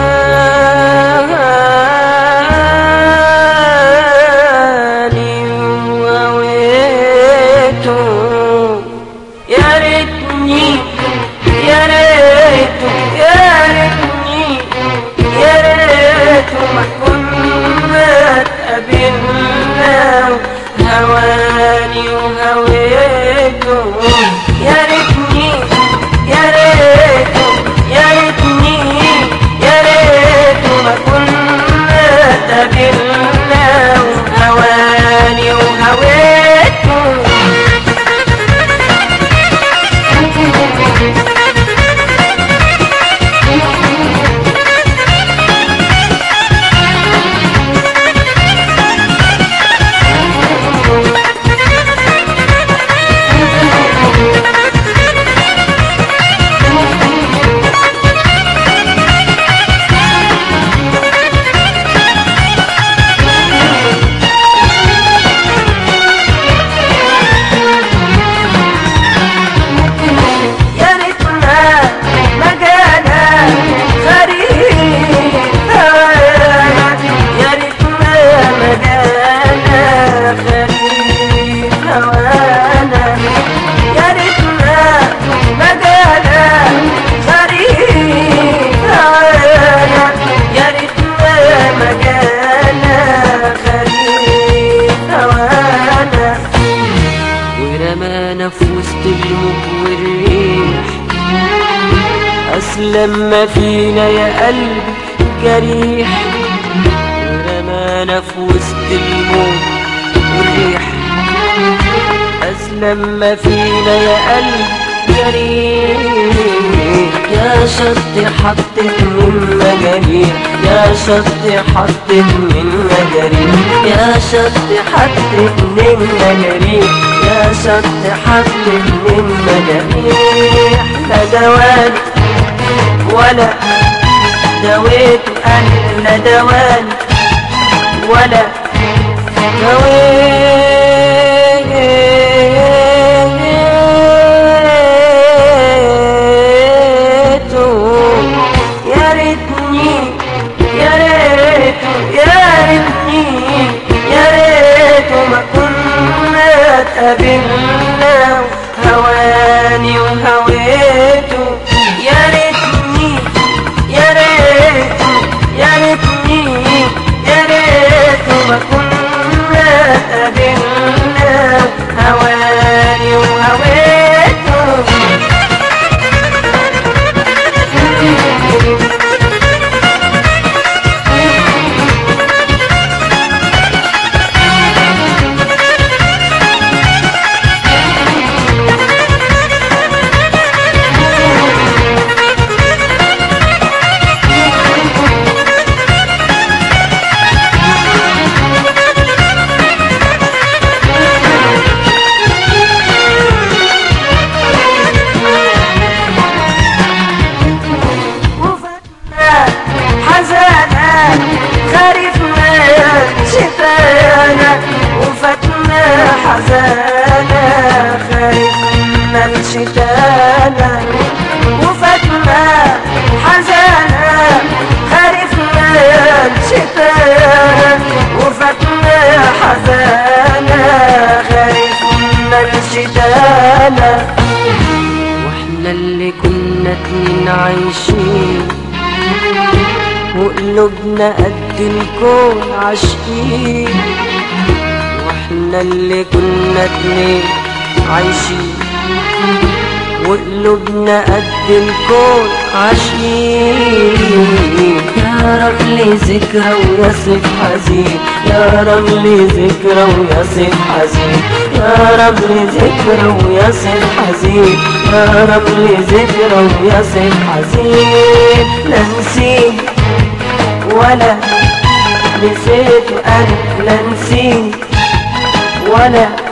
هواني وهويته يا ريتني يا ريته يا ريتني يا ريته ما كنا اتقابلنا هواني وهويته يا ريتني يا ريته يا ريتني يا ريته ما كنا اتقابلنا هواني وهويته يا ريتنا ما جانا غريب هوانا يا ريتنا ما جانا غريب هوانا يا ريتنا ما جانا غريب هوانا يا ريتنا ما جانا غريب هوانا ورمانا في وسط الموج والريح أسلم ما فينا يا قلب جريح ورمانا في وسط الموج والريح أسلم ما فينا يا قلب جريح يا شط حطت من مجاريح يا شط حطت من مجاريح يا شط حطت من مجاريح يا شط حطت من مجاريح لا دواني ولا دويت أنا لا دواني ولا دويته يا ريتني يا ريته يا ريتني يا ريته ما كنا اتقابلنا هواني وهويته يا ريتني يا ريته يا ريتني يا ريته ما كنا اتقابلنا هواني وهويته وفتنا حزانا خريفنا شتانا وفتنا حزانا خريفنا الشتانا وفتنا حزانا خريفنا الشتانا وفتنا حزانا خريفنا الشتانا واحنا اللي كنا اتنين عايشين وقلوبنا قد الكون عاشقين واحنا اللي كنا اتنين عايشين وقلوبنا قد الكون عاشقين يا رب لي ذكرى ويصف حزين يا رب لي ذكرى ويصف حزين يا رب لي ذكرى ويصف حزين يا رب لي ذكرى ويصف حزين لا نسيت ولا نسيت أنا لا نسيت ولا